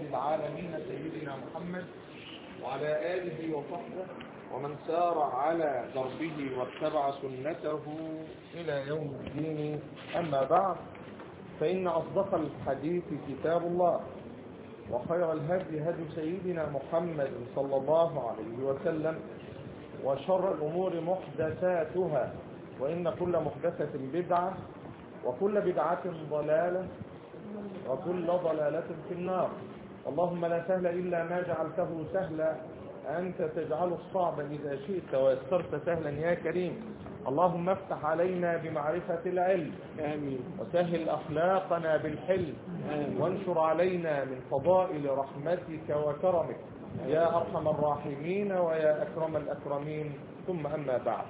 العالمين سيدنا محمد وعلى آله وصحبه ومن سار على دربه واتبع سنته إلى يوم الدين أما بعد فإن أصدق الحديث كتاب الله وخير الهدي هدي سيدنا محمد صلى الله عليه وسلم وشر الأمور محدثاتها وإن كل محدثة بدعة وكل بدعة ضلالة وكل ضلالة في النار اللهم لا سهل إلا ما جعلته سهلا أنت تجعل الصعب إذا شئت ويسرت سهلا يا كريم اللهم افتح علينا بمعرفة العلم آمين وسهل أخلاقنا بالحلم آمين. وانشر علينا من فضائل رحمتك وكرمك يا أرحم الراحمين ويا أكرم الأكرمين ثم أما بعد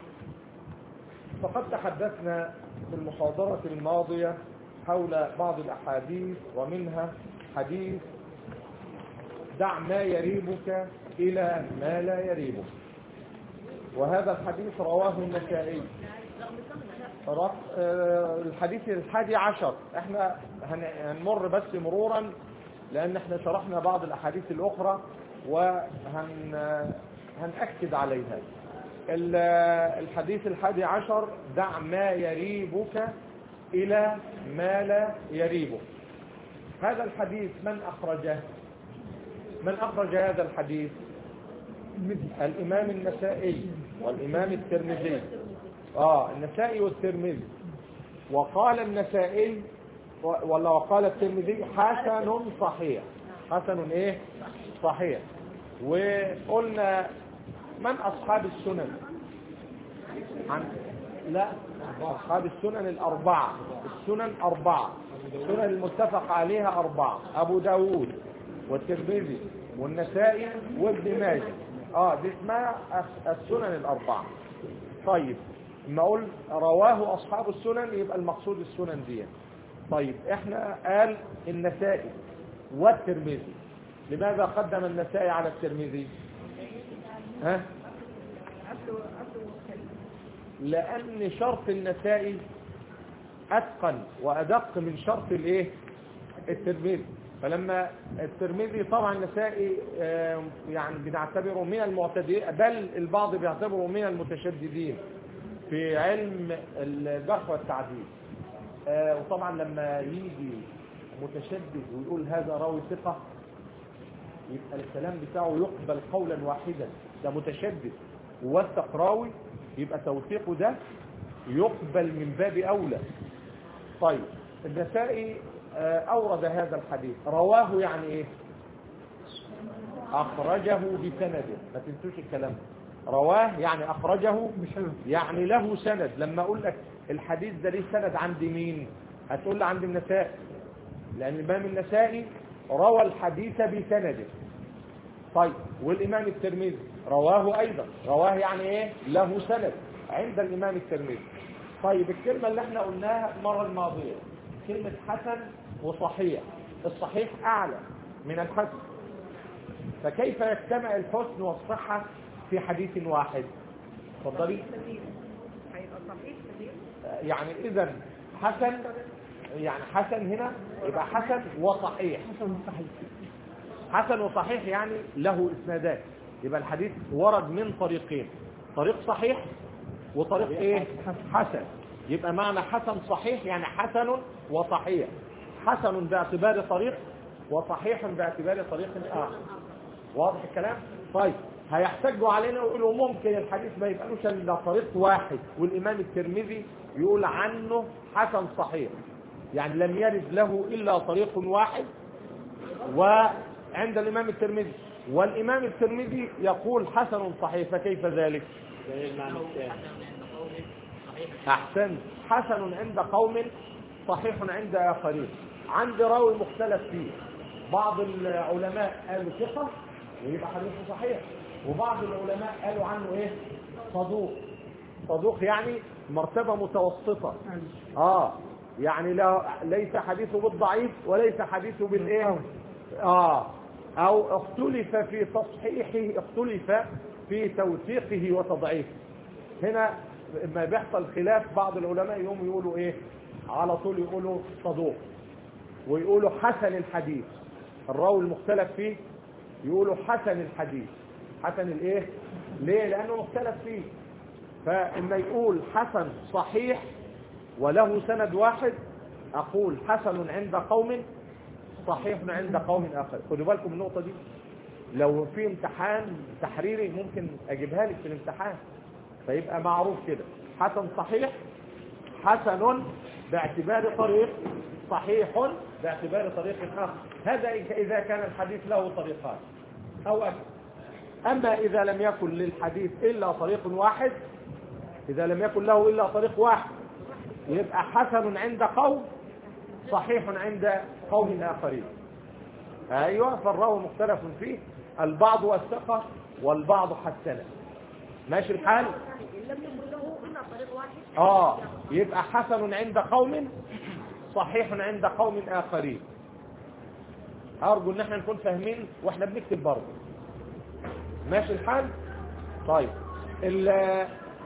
فقد تحدثنا في المحاضرة الماضية حول بعض الأحاديث ومنها حديث دع ما يريبك إلى ما لا يريبك وهذا الحديث رواه النسائي رق- آه، الحديث الحادي عشر احنا هن- هنمر بس مرورا لان احنا شرحنا بعض الاحاديث الاخرى وهن هنأكد عليها ال- الحديث الحادي عشر دع ما يريبك الى ما لا يريبك هذا الحديث من اخرجه من اخرج هذا الحديث الامام النسائي والامام الترمذي اه النسائي والترمذي وقال النسائي و- ولا وقال الترمذي حسن صحيح حسن ايه صحيح وقلنا من اصحاب السنن عن لا اصحاب السنن الاربعه السنن اربعه السنن المتفق عليها اربعه ابو داود والترمذي والنسائي وابن ماجه اه دي اسمها الس- السنن الاربعه طيب ما اقول رواه اصحاب السنن يبقى المقصود السنن دي طيب احنا قال النسائي والترمذي لماذا قدم النسائي على الترمذي ها لان شرط النسائي اتقن وادق من شرط الايه الترمذي فلما الترمذي طبعا النسائي آه، يعني بنعتبره من المعتدين بل البعض بيعتبره من المتشددين في علم الجرح والتعديل آه، وطبعا لما يجي متشدد ويقول هذا راوي ثقة يبقى الكلام بتاعه يقبل قولا واحدا ده متشدد ووثق راوي يبقى توثيقه ده يقبل من باب أولى طيب النسائي آه، أورد هذا الحديث رواه يعني إيه أخرجه بسنده ما تنسوش الكلام ده. رواه يعني أخرجه يعني له سند لما أقول لك الحديث ده ليه سند عند مين هتقول لي عند النسائي لأن الإمام النسائي روى الحديث بسنده طيب والإمام الترمذي رواه أيضا رواه يعني إيه له سند عند الإمام الترمذي طيب الكلمة اللي احنا قلناها المرة الماضية كلمة حسن وصحيح الصحيح أعلى من الحسن فكيف يجتمع الحسن والصحة في حديث واحد اتفضلي هيبقى صحيح كبير يعني إذا حسن يعني حسن هنا يبقى حسن وصحيح حسن وصحيح يعني له اسنادات يبقى الحديث ورد من طريقين طريق صحيح وطريق ايه حسن يبقى معنى حسن صحيح يعني حسن وصحيح حسن باعتبار طريق وصحيح باعتبار طريق اخر واضح الكلام طيب هيحتجوا علينا ويقولوا ممكن الحديث ما يبقالوش الا طريق واحد والامام الترمذي يقول عنه حسن صحيح يعني لم يرد له الا طريق واحد وعند الامام الترمذي والامام الترمذي يقول حسن صحيح فكيف ذلك ده المعنى الثاني احسن حسن عند قوم صحيح عند اخرين عند راوي مختلف فيه بعض العلماء قالوا ثقه ويبقى حديثه صحيح وبعض العلماء قالوا عنه ايه صدوق صدوق يعني مرتبه متوسطه اه يعني لا ليس حديثه بالضعيف وليس حديثه بالايه اه او اختلف في تصحيحه اختلف في توثيقه وتضعيفه هنا لما بيحصل خلاف بعض العلماء يقوموا يقولوا ايه على طول يقولوا صدوق ويقولوا حسن الحديث الراوي المختلف فيه يقولوا حسن الحديث حسن الايه ليه لانه مختلف فيه فاما يقول حسن صحيح وله سند واحد اقول حسن عند قوم صحيح عند قوم اخر خدوا بالكم من النقطه دي لو في امتحان تحريري ممكن اجيبها لك في الامتحان فيبقى معروف كده حسن صحيح حسن باعتبار طريق صحيح باعتبار طريق اخر هذا اذا كان الحديث له طريقان او اكثر اما اذا لم يكن للحديث الا طريق واحد اذا لم يكن له الا طريق واحد يبقى حسن عند قوم صحيح عند قوم اخرين ايوه فالراوي مختلف فيه البعض والثقه والبعض حسنه ماشي الحال إن لم يكن له إلا طريق واحد اه يبقى حسن عند قوم صحيح عند قوم اخرين ارجو ان احنا نكون فاهمين واحنا بنكتب برضه ماشي الحال طيب ال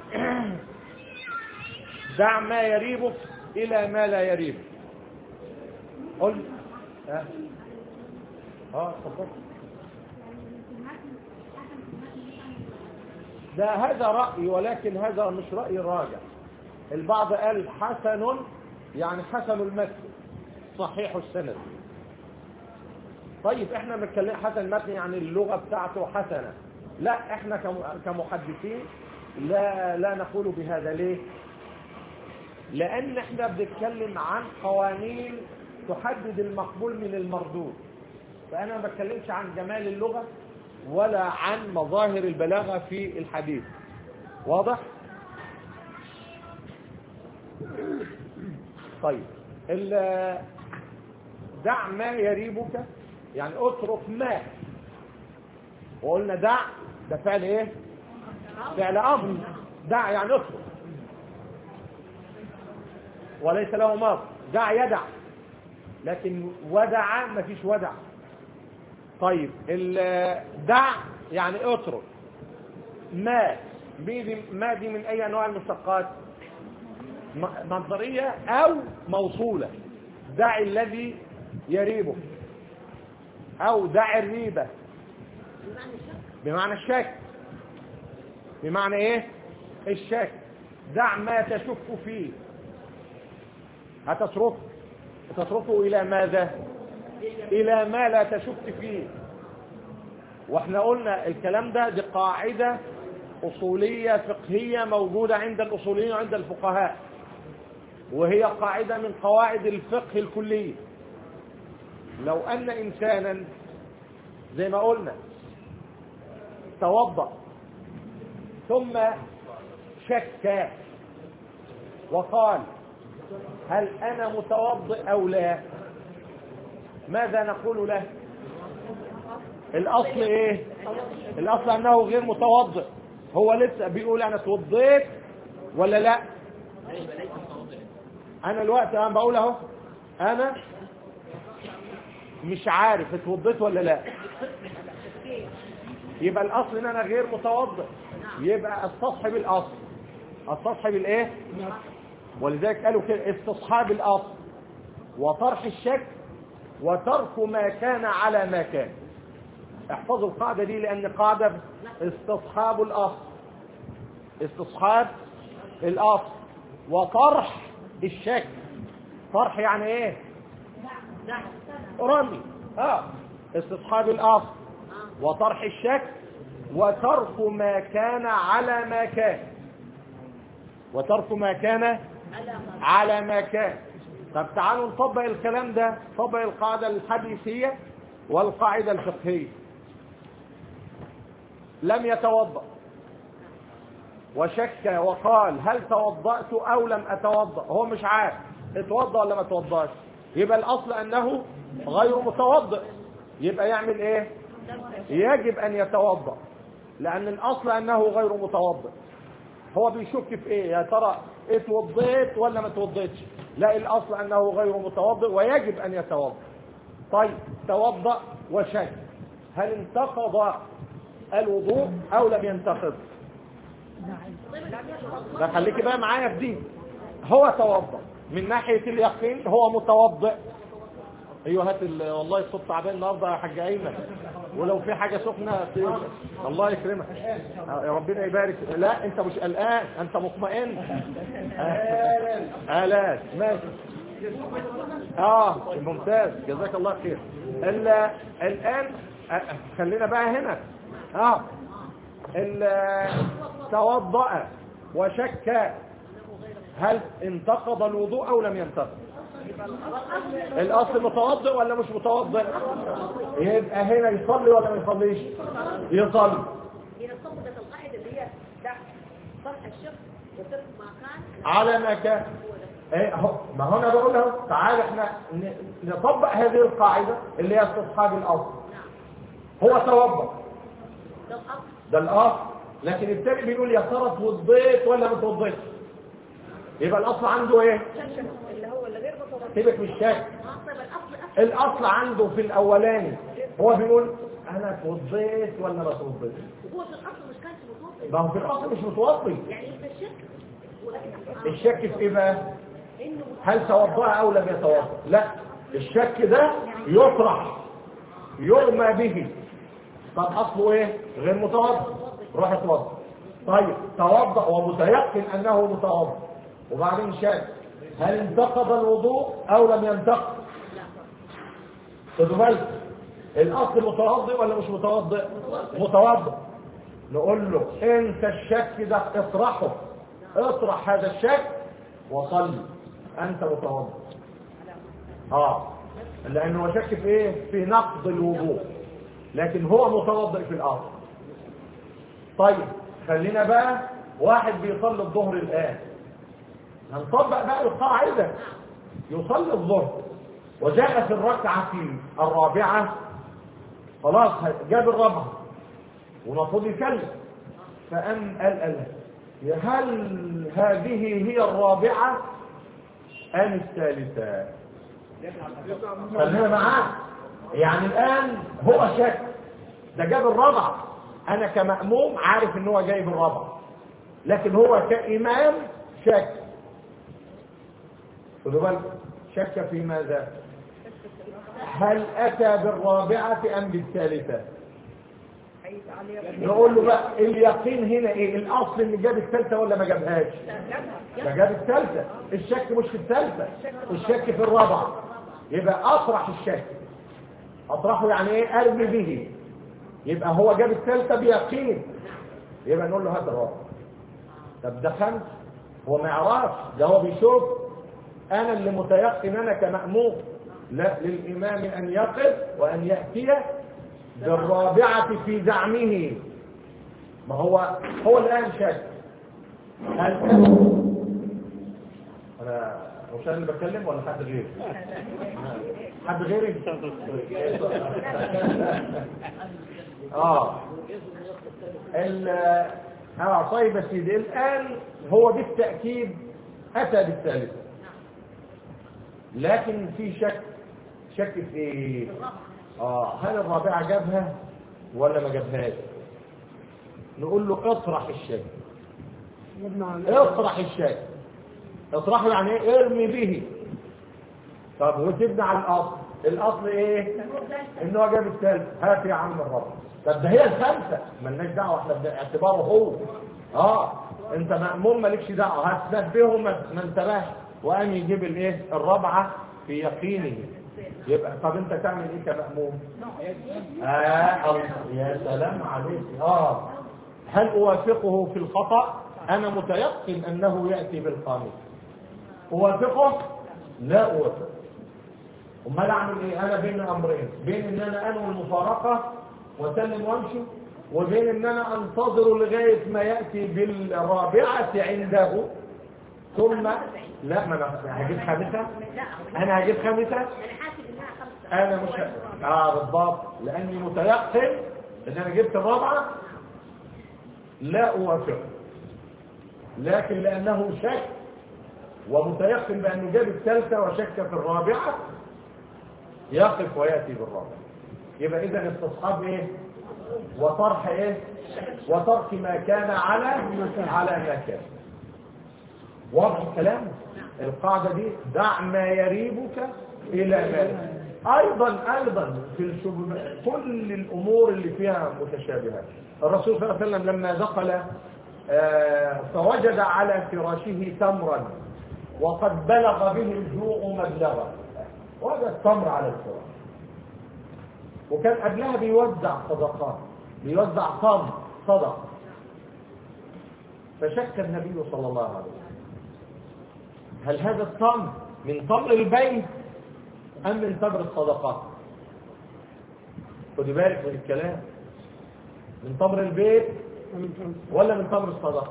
دع ما يريبك الى ما لا يريبك قل اه اه اتفضل ده هذا رأي ولكن هذا مش رأي راجع البعض قال حسن يعني حسن المتن صحيح السند طيب احنا بنتكلم حسن المتن يعني اللغة بتاعته حسنة لا احنا كم- كمحدثين لا لا نقول بهذا ليه لان احنا بنتكلم عن قوانين تحدد المقبول من المردود فانا ما بتكلمش عن جمال اللغة ولا عن مظاهر البلاغة في الحديث واضح طيب ال- دع ما يريبك يعني اترك ما وقلنا دع ده فعل ايه فعل امر دع يعني اترك وليس له ماضي دع يدع لكن ودع ما فيش ودع طيب ال- دع يعني اترك ما دي دي- ما دي من اي انواع المشتقات م- مصدريه او موصوله دع الذي يريبك او دع الريبه بمعنى الشك بمعنى ايه الشك دع ما تشك فيه هتتركه تتركه الى ماذا الى ما لا تشك فيه واحنا قلنا الكلام ده دي قاعدة اصولية فقهية موجودة عند الاصوليين وعند الفقهاء وهي قاعدة من قواعد الفقه الكلية لو ان انسانا زي ما قلنا توضأ ثم شك وقال هل انا متوضئ او لا ماذا نقول له الاصل ايه الاصل انه غير متوضئ هو لسه بيقول انا توضيت ولا لا انا الوقت انا بقول اهو انا مش عارف اتوضيت ولا لا يبقى الاصل ان انا غير متوضئ يبقى استصحب الاصل استصحب الايه ولذلك قالوا كده استصحاب الاصل وطرح الشك وترك ما كان على ما كان احفظوا القاعدة دي لأن قاعدة استصحاب الأصل استصحاب الأصل وطرح الشك طرح يعني ايه رمي اه استصحاب الأصل وطرح الشك وترك ما كان على ما كان وترك ما كان على ما كان طب تعالوا نطبق الكلام ده طبق القاعدة الحديثية والقاعدة الفقهية لم يتوضأ وشك وقال هل توضأت أو لم أتوضأ هو مش عارف اتوضأ ولا ما اتوضأش يبقى الأصل أنه غير متوضئ يبقى يعمل إيه يجب أن يتوضأ لأن الأصل أنه غير متوضئ هو بيشك في ايه يا ترى اتوضيت ولا ما اتوضيتش لا الاصل انه غير متوضئ ويجب ان يتوضا طيب توضا وشك هل انتقض الوضوء او لم ينتقض ده خليكي بقى معايا في دي هو توضا من ناحيه اليقين هو متوضئ ايوه هات ال- والله الصوت تعبان النهارده يا حاج ايمن ولو في حاجه سخنه ت- الله يكرمك آه، يا ربنا يبارك لا انت مش قلقان انت مطمئن آلات ماشي اه ممتاز جزاك الله خير ال- الان آه، خلينا بقى هنا اه ال- توضأ وشك هل انتقض الوضوء او لم ينتقض الاصل متوضئ ولا مش متوضئ يبقى هنا يصلي ولا ما يصليش يصلي هي الصفقة القاعدة اللي هي ده طرح الشق وترك ما كان على ما كان ايه اهو ما هو انا بقول له تعال احنا ن- نطبق هذه القاعده اللي هي استصحاب الاصل هو توضأ ده الأصل ده الاصل لكن التاني بيقول يا ترى اتوضيت ولا ما اتوضيتش يبقى الاصل عنده ايه شك اللي هو اللي غير متوضئ سيبك من الشك اه طيب الأصل أصل الاصل عنده في الاولاني هو بيقول انا اتوضيت ولا ما اتوضيتش هو في الأصل مش كانش متوضئ ما هو في الاصل مش متوضي يعني انت الشك ولكن الشك في ايه بقى انه هل توضأ او لم يتوضأ لا الشك ده يطرح يرمى به طب اصله ايه غير متوضئ روح اتوضأ طيب توضأ ومتيقن انه متوضئ وبعدين شك هل انتقض الوضوء او لم ينتقض خدوا بالكم الاصل متوضئ ولا مش متوضئ متوضئ نقول له انت الشك ده اطرحه اطرح هذا الشك وصلي انت متوضئ اه لانه هو شك في ايه في نقض الوضوء لكن هو متوضئ في الاصل طيب خلينا بقى واحد بيصلي الظهر الان هنطبق بقى القاعده يصلي الظهر وجاء في الركعه الرابعه خلاص جاب الرابعه ونفض يكلم فأم قال قال هل هذه هي الرابعة أم الثالثة خلينا معاه يعني الآن هو شك ده جاب الرابعة أنا كمأموم عارف إن هو جايب الرابعة لكن هو كإمام شك خدوا بالكم شك في ماذا هل أتى بالرابعة أم بالثالثة نقول له بقى اليقين هنا ايه الاصل ان جاب الثالثه ولا ما جابهاش ده جاب الثالثه الشك مش في الثالثه الشك في الرابعه يبقى اطرح الشك اطرحه يعني ايه ارمي به يبقى هو جاب الثالثه بيقين يبقى نقول له هات الرابعه طب ده خمس هو ما يعرفش ده هو بيشوف انا اللي متيقن انا كمأموم لا للامام ان يقف وان ياتي بالرابعة في زعمه ما هو هو الآن شك هل أنا مش أنا اللي بتكلم ولا حد غيري حد غيري اه ال اه طيب يا سيدي الآن هو بالتأكيد أتى بالثالثة لكن في شك شك في ايه اه هل الرابعة جابها ولا ما جابهاش نقول له اطرح الشك اطرح الشك اطرحه يعني ايه ارمي به طب وتبني على الاصل الاصل ايه ان هو جاب الثالث هات يا عم الرابع طب ده هي الخمسه مالناش دعوه احنا باعتباره هو اه انت مأمون مالكش دعوه هتنبهه ما ما انتبهش وقام يجيب الايه الرابعه في يقينه يبقى طب انت تعمل ايه كمأموم آه الله. يا سلام عليك اه هل اوافقه في الخطأ انا متيقن انه يأتي بالقانون اوافقه لا اوافقه امال اعمل ايه انا بين امرين بين ان انا انوي المفارقة واسلم وامشي وبين ان انا انتظر لغاية ما يأتي بالرابعة عنده ثم لا ما انا هجيب خامسة انا هجيب خامسة انا حاسب انها خمسة انا مش ه- اه بالضبط لاني متيقن ان انا جبت الرابعه لا اوافق لكن لانه شك ومتيقن بانه جاب الثالثه وشك في الرابعه يقف وياتي بالرابعه يبقى اذا استصحاب ايه وطرح ايه وترك ما كان على على ما كان واضح الكلام القاعده دي دع ما يريبك الى ما ايضا ايضا في الشبهات كل الامور اللي فيها متشابهات الرسول صلى الله عليه وسلم لما دخل آه، فوجد على فراشه تمرا وقد بلغ به الجوع مبلغا وجد تمر على الفراش وكان قبلها بيوزع صدقات بيوزع تمر صدق فشك النبي صلى الله عليه وسلم هل هذا التمر من تمر البيت أم من تمر الصدقات خدي بالك من الكلام من تمر البيت ولا من تمر الصدقة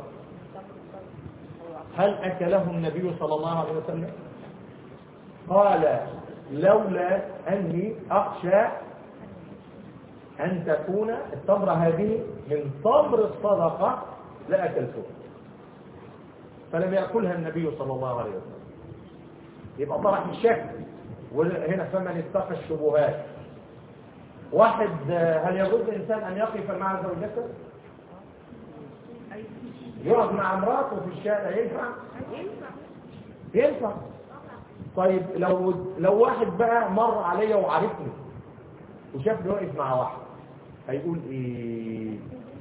هل أكله النبي صلى الله عليه وسلم قال لولا أني أخشى أن تكون التمرة هذه من تمر الصدقة لأكلتها فلم يأكلها النبي صلى الله عليه وسلم يبقى طرح الشك وهنا فمن اتقى الشبهات واحد آه، هل يجوز للإنسان أن يقف مع زوجته يقف مع امراته في الشارع ينفع ينفع طيب لو لو واحد بقى مر عليا وعرفني وشافني واقف مع واحد هيقول ايه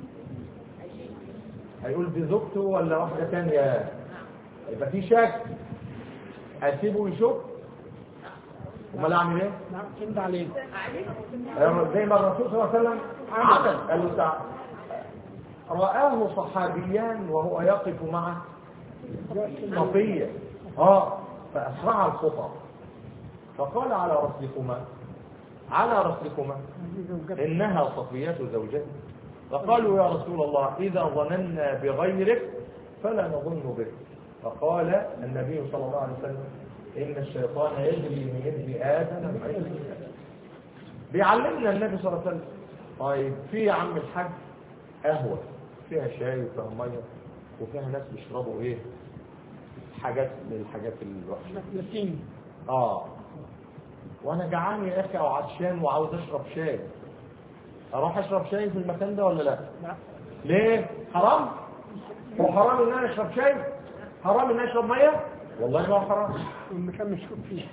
هيقول دي زوجته ولا واحدة تانية يبقى في شك اسيبه يشوف امال اعمل ايه فهمت عليك زي ما الرسول صلى الله عليه وسلم عمل قال له تعال رآه صحابيان وهو يقف مع صفية اه فأسرع الخطى فقال على رسلكما على رسلكما إنها صفية زوجتي فقالوا يا رسول الله إذا ظننا بغيرك فلا نظن بك فقال النبي صلى الله عليه وسلم إن الشيطان يجري من ابن آدم من عين بيعلمنا النبي صلى الله عليه وسلم طيب في يا عم الحاج قهوة فيها شاي وفيها مية وفيها ناس بيشربوا ايه حاجات من الحاجات الوحشة لاتين اه وانا جعان يا اخي او عطشان وعاوز اشرب شاي اروح اشرب شاي في المكان ده ولا لا لا ليه حرام هو حرام ان انا اشرب شاي حرام ان انا اشرب ميه والله ما هو حرام المكان مشكوك فيه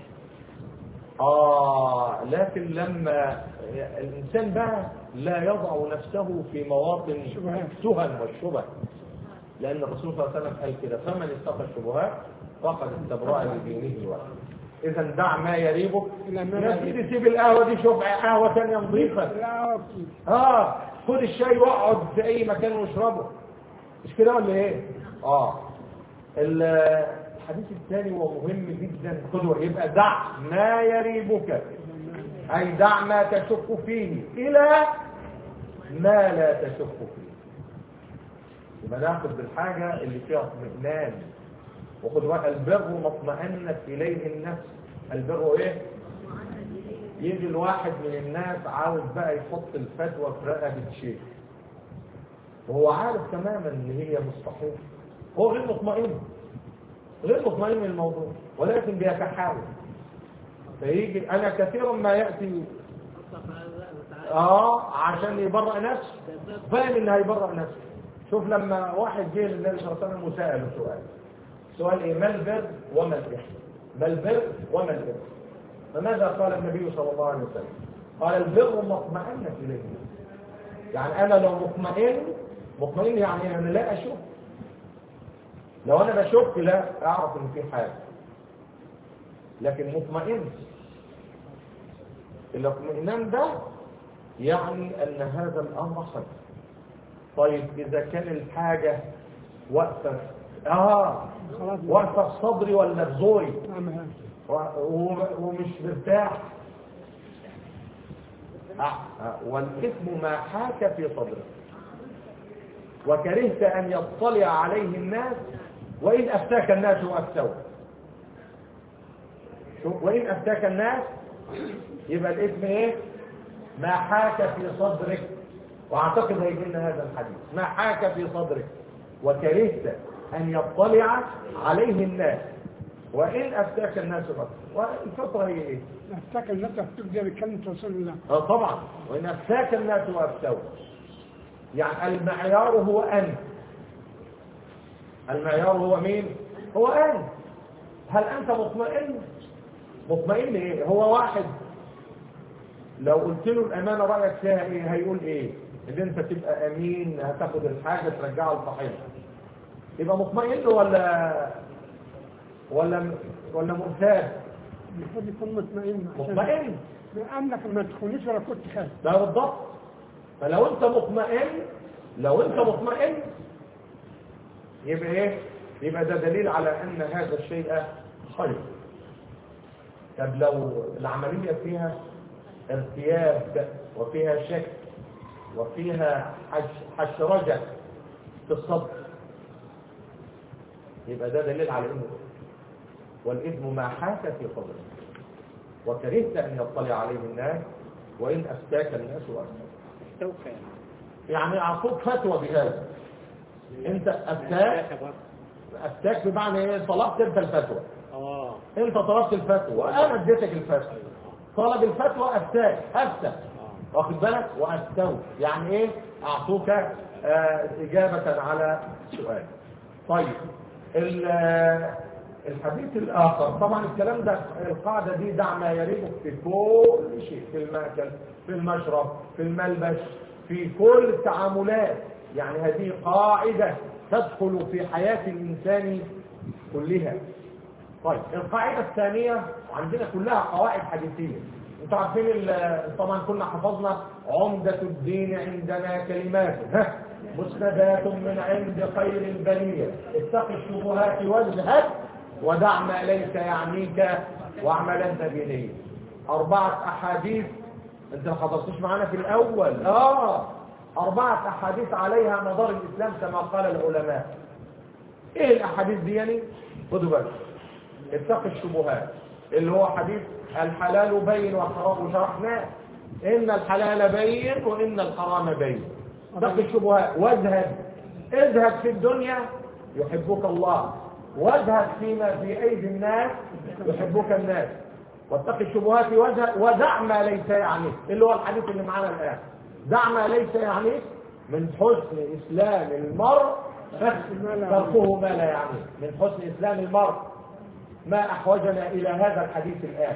آه لكن لما الإنسان بقى لا يضع نفسه في مواطن شبهات. التهم والشبه لأن الرسول صلى الله عليه وسلم قال كده فمن اتقى الشبهات فقد استبرأ لدينه وعلمه إذا دع ما يريبك إلى ما لا يا سيدي سيب القهوة دي شوف قهوة ثانية نظيفة لا أبكي اه خد الشاي واقعد في اي مكان واشربه مش كده ولا ايه اه ال- الحديث الثاني هو مهم جدا خده يبقى دع ما يريبك اي دع ما تشك فيه الى ما لا تشك فيه يبقى ناخد بالحاجه اللي فيها اطمئنان وخد بالك البر ما اطمأنت اليه النفس البر ايه يجي الواحد من الناس عاوز بقى يحط الفتوى في رقبة شيخ وهو عارف تماما ان هي مستحيل هو غير مطمئن غير مطمئن من الموضوع ولكن بيتحاول فيجي انا كثيرا ما ياتي اه عشان يبرأ نفسه فاهم ان هيبرأ نفسه شوف لما واحد جه للنبي صلى الله عليه وسلم وسأله سؤال سؤال ايه ما البر وما الاثم ما البر وما الاثم فماذا قال النبي صلى الله عليه وسلم قال البر ما اطمأنت اليه يعني انا لو مطمئن مطمئن يعني انا لا اشك لو انا بشك لا اعرف ان في حاجه لكن مطمئن الاطمئنان ده يعني ان هذا الامر صدق طيب اذا كان الحاجه واقفه اه خلاص واقفه في صدري ولا في زوري نعمها و- ومش مرتاح آه، آه، والإثم ما حاك في صدرك وكرهت أن يطلع عليه الناس وإن أفتاك الناس وأفتوك شوف، وإن أفتاك الناس يبقى الإثم إيه ما حاك في صدرك وأعتقد هيجي لنا هذا الحديث ما حاك في صدرك وكرهت أن يطلع عليه الناس وإن أفتاك الناس بطل والفطرة هي إيه؟ افتكر الناس افتك دي بكلمة رسول الله آه طبعا وإن أفتاك الناس وأفتوك يعني المعيار هو أنت المعيار هو مين؟ هو أنت هل أنت مطمئن؟ مطمئن إيه؟ هو واحد لو قلت له الامانه رايك فيها ايه هيقول ايه ان انت تبقى امين هتاخد الحاجه ترجعها لصاحبها يبقى مطمئن ولا ولا ولا مرتاب المفروض يكون مطمئن عشان مطمئن لأنك ما تخونيش ولا كنت خايف ده بالضبط فلو انت مطمئن لو انت مطمئن يبقى ايه يبقى ده دليل على ان هذا الشيء خير طب لو العملية فيها ارتياب وفيها شك وفيها حش حشرجة في الصدر يبقى ده دليل على انه والإثم ما حاك في صدرك وكرهت أن يطلع عليه الناس وإن أفتاك الناس وأفتاك استوفى يعني أعطوك فتوى بهذا أنت أفتاك أفتاك بمعنى إيه طلبت أنت الفتوى اه أنت طلبت الفتوى وأنا اديتك الفتوى طلب الفتوى أفتاك أفتى واخد بالك وأفتوا يعني إيه أعطوك آه إجابة على سؤال طيب ال- آه، الحديث الآخر طبعا الكلام ده القاعدة دي دع ما يريبك في كل شيء في المأكل في المشرب في الملبس في كل التعاملات يعني هذه قاعدة تدخل في حياة الإنسان كلها طيب القاعدة الثانية عندنا كلها قواعد حديثية انتوا عارفين ال- طبعا كنا حفظنا عمدة الدين عندنا كلمات ها مسندات من عند خير البرية اتق الشبهات واجهد ودع ما ليس يعنيك واعمل انت بنية أربعة أحاديث انت ما حضرتوش معانا في الأول اه أربعة أحاديث عليها مدار الإسلام كما قال العلماء ايه الأحاديث دي يعني خدوا بالك اتق الشبهات اللي هو حديث الحلال بين والحرام وشرحناه ان الحلال بين وان الحرام بين اتق الشبهات واذهب اذهب في الدنيا يحبك الله واذهب فيما في ايدي الناس يحبك الناس واتق الشبهات واذهب ودع ما ليس يعنيك اللي هو الحديث اللي معانا الان دع ما ليس يعنيك من حسن اسلام المرء تركه ما لا يعنيه من حسن اسلام المرء ما احوجنا الى هذا الحديث الان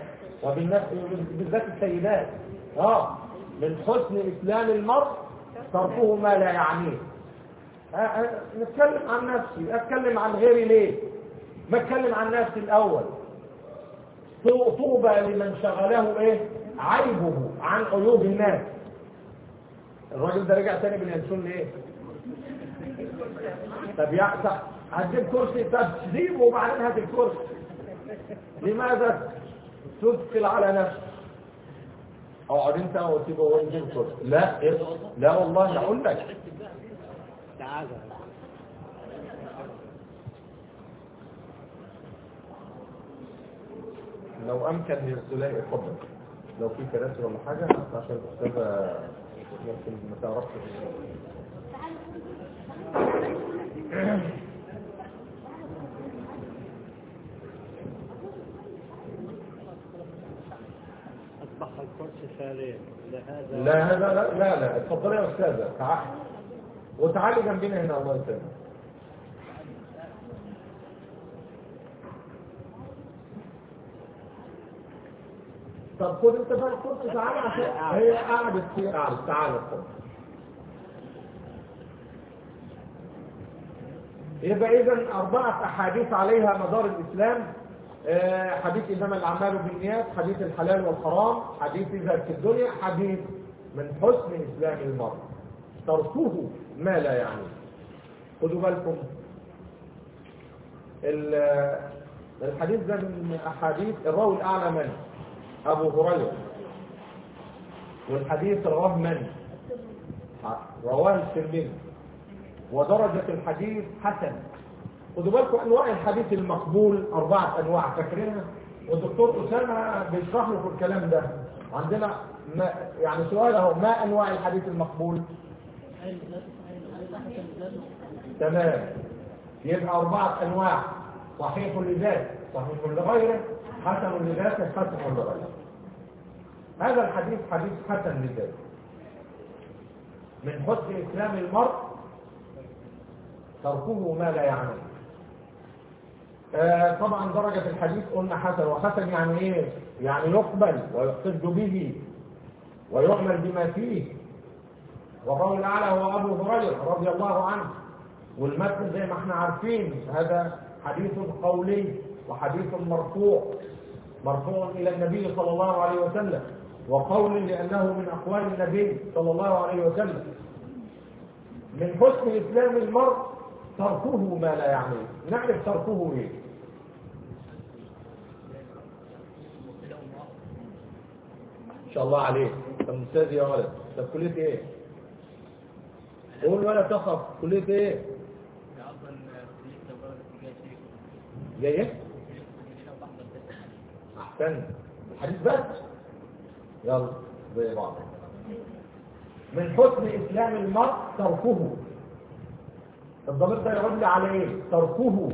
وبالذات السيدات اه من حسن اسلام المرء تركه ما لا يعنيه آه، آه، نتكلم عن نفسي اتكلم عن غيري ليه ما اتكلم عن نفسي الاول طو- طوبى لمن شغله ايه عيبه عن عيوب الناس الراجل ده رجع تاني باليانسون ليه طب يا طب هتجيب كرسي طب سيبه وبعدين هات الكرسي لماذا تثقل على نفسك اقعد انت وسيبه هو يجيب الكرسي لا إيه؟ لا والله اقول لك تعالى لو امكن للسلاحي اتفضل لو في كراسي ولا حاجه عشان الاستاذه ممكن ما تعرفش اصبح الكرسي خاليا لهذا لا هذا لا لا لا اتفضلي يا استاذه تعالي وتعالي جنبنا هنا الله يسلمك طب خد انت بقى الكرسي تعالى عشان هي قعدت في قعدت تعالى اتفضل يبقى اذا اربعه احاديث عليها مدار الاسلام آه، حديث انما الاعمال بالنيات حديث الحلال والحرام حديث اذا في الدنيا حديث من حسن اسلام المرء تركه ما لا يعنيه خدوا بالكم ال- الحديث ده من احاديث الراوي الاعلى من ابو هريره والحديث رواه من رواه الترمذي ودرجة الحديث حسن خدوا بالكم انواع الحديث المقبول اربعة انواع فاكرينها والدكتور اسامة بيشرح لكم الكلام ده عندنا ما يعني سؤال اهو ما انواع الحديث المقبول تمام يبقى اربعة انواع صحيح لذاته صحيح لغيره حسن لذاته حسن لغيره هذا الحديث حديث حسن لذاته من حسن اسلام المرء تركه ما لا يعنيه آه طبعا درجة الحديث قلنا حسن وحسن يعني ايه يعني يقبل ويحتج به ويعمل بما فيه والراوي الأعلى هو أبو هريرة رضي الله عنه والمتن زي ما احنا عارفين هذا حديث قولي وحديث مرفوع مرفوع إلى النبي صلى الله عليه وسلم وقول لأنه من أقوال النبي صلى الله عليه وسلم من حسن إسلام المرء تركه ما لا يعنيه نعرف تركه إيه إن شاء الله عليك أنت ممتاز يا ولد طب كلية إيه قول ولا تخف كلية إيه جاي إيه أحسن الحديث بس يلا زي بعض من حسن إسلام المرء تركه الضمير ده يعود لي على إيه تركه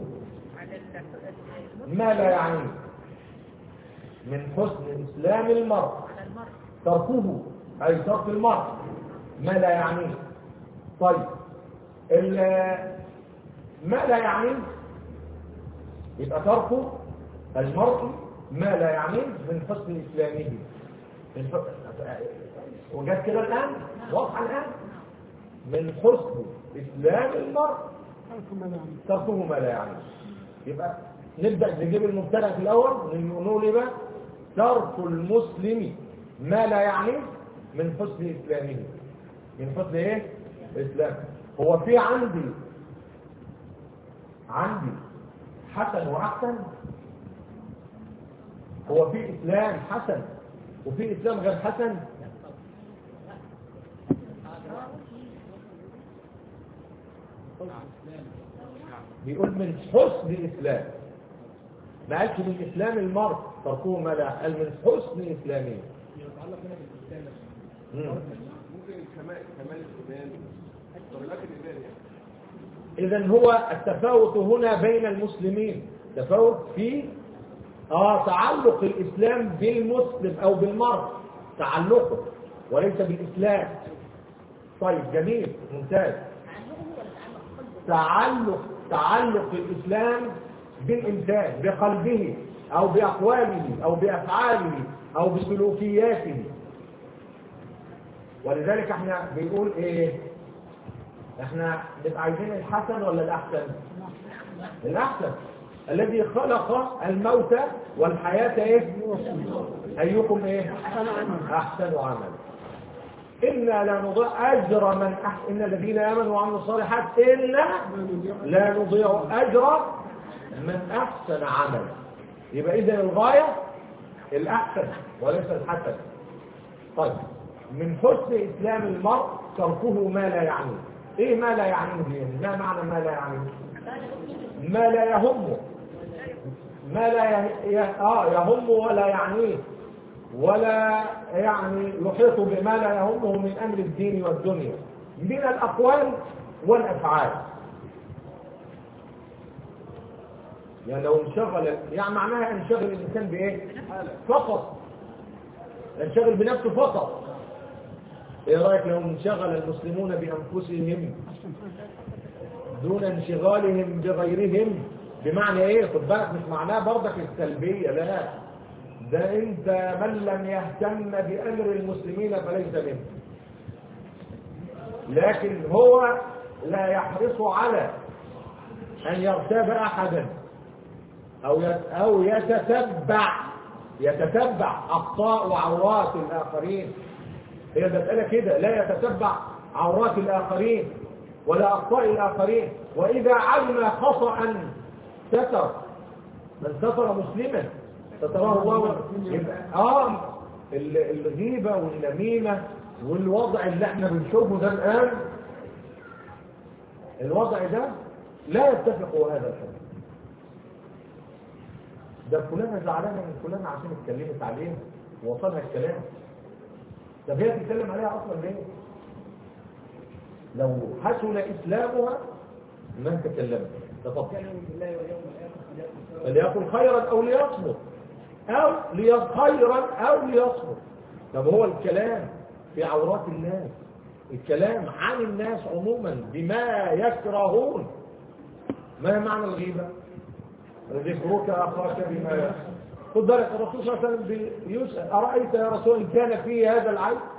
ما لا يعنيه من حسن إسلام المرء على المرء تركه أي ترك المرء ما لا يعنيه طيب ال- ما لا يعنيه يبقى تركه المرء ما لا يعنيه من حسن إسلامه من حسن وجد كده الآن واضحة الآن من حسن إسلام المرء ترك ما لا يعنيه. تركه ما لا يعنيه يبقى نبدأ نجيب المبتدأ في الأول نقول إيه بقى ترك المسلم ما لا يعنيه من حسن إسلامه من حسن إيه؟ إسلام هو في عندي عندي حسن وأحسن هو في إسلام حسن وفي إسلام غير حسن بيقول من حسن إسلام ما قالش من إسلام المرء تركوه ما لا قال من حسن إسلامه يتعلق هنا بالإسلام مم. ممكن كمال كمال الإيمان درجات الإيمان يعني إذا هو التفاوت هنا بين المسلمين تفاوت في آه تعلق الإسلام بالمسلم أو بالمرء تعلقه وليس بالإسلام طيب جميل ممتاز تعلقه ولا تعلق قلبه تعلق تعلق الإسلام بالإنسان بقلبه أو بأقواله أو بأفعاله أو بسلوكياته ولذلك احنا بنقول ايه احنا نبقى عايزين الحسن ولا الأحسن الأحسن الذي خلق الموت والحياة ايه أيكم ايه أحسن عمل إنا لا نضيع أجر من أحسن إن الذين آمنوا وعملوا الصالحات إلا لا نضيع أجر من أحسن عمل يبقى إذا الغاية الأحسن وليس الحسن طيب من حسن إسلام المرء تركه ما لا يعنيه إيه ما لا يعنيه دي؟ ما معنى ما لا يعنيه ما لا يهمه ما لا يه... يه... آه يهمه ولا يعنيه ولا يعني يحيط بما لا يهمه من أمر الدين والدنيا من الأقوال والأفعال يعني لو انشغل يعني معناها ينشغل الإنسان بإيه؟ فقط ينشغل بنفسه فقط ايه رأيك لو انشغل المسلمون بأنفسهم دون انشغالهم بغيرهم بمعنى ايه خد بالك مش معناه برضك السلبية لا ده انت من لم يهتم بأمر المسلمين فليس منه لكن هو لا يحرص على أن يرتاب أحدا أو يت- أو يتتبع يتتبع أخطاء وعورات الآخرين هي المسألة كده لا يتتبع عورات الآخرين ولا أخطاء الآخرين وإذا علم خطأ ستر من ستر مسلما ستراه الله يبقى آه ال- الغيبة والنميمة والوضع اللي احنا بنشوفه ده الآن الوضع ده لا يتفق هذا الحديث ده فلانة زعلانة من فلانة عشان اتكلمت عليه ووصلها الكلام طب هي تتكلم عليها اصلا ليه لو حسن اسلامها ما تكلمت تفضل فليقل خيرا او ليصمت او لي خيرا او ليصمت طب هو الكلام في عورات الناس الكلام عن الناس عموما بما يكرهون ما معنى الغيبة ذكرك أخاك بما يكره خد بالك الرسول صلى الله عليه وسلم بيسأل أرأيت يا رسول إن كان في هذا العيب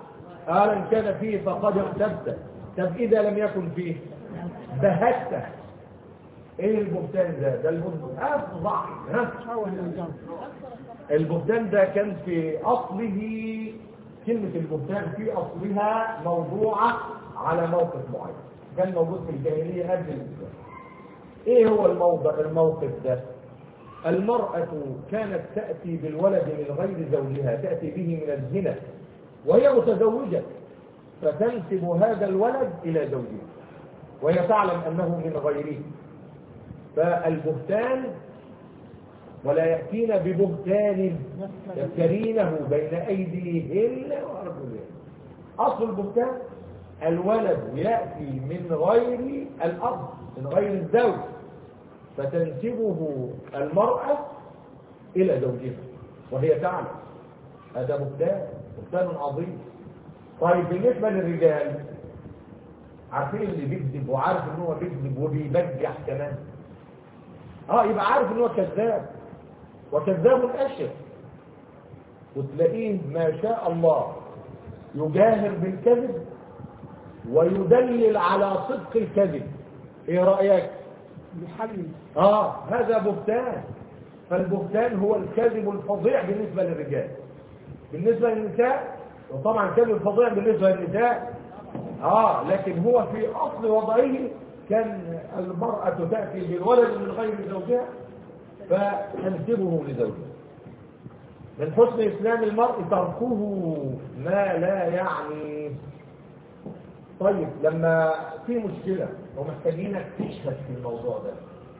قال ان كان فيه فقد اغتبت طب اذا لم يكن فيه بهته ايه البهتان ده ده البهتان افظع ها أول الإنسان البهتان ده كان في اصله كلمة البهتان في اصلها موضوعة على موقف معين كان موجود في الجاهلية قبل الاسلام ايه هو الموضع الموقف ده المرأة كانت تأتي بالولد من غير زوجها تأتي به من الزنا وهي متزوجة فتنسب هذا الولد إلى زوجها وهي تعلم أنه من غيره فالبهتان ولا يأتين ببهتان يفترينه بين أيديهن وأرجلهن أصل البهتان الولد يأتي من غير الأب من غير الزوج فتنسبه المرأة إلى زوجها وهي تعلم هذا بهتان بهتان عظيم طيب بالنسبة للرجال عارفين اللي بيكذب وعارف ان هو بيكذب وبيبجح كمان اه يبقى عارف ان هو كذاب وكذاب اشر وتلاقيه ما شاء الله يجاهر بالكذب ويدلل على صدق الكذب ايه رأيك بيحلل اه هذا بهتان فالبهتان هو الكذب الفظيع بالنسبة للرجال بالنسبة للنساء وطبعا الكذب الفظيع بالنسبة للنساء اه لكن هو في اصل وضعه كان المرأة تأتي بالولد من غير زوجها فتنسبه لزوجها من حسن اسلام المرء تركه ما لا يعني طيب لما في مشكلة ومحتاجينك تشهد في الموضوع ده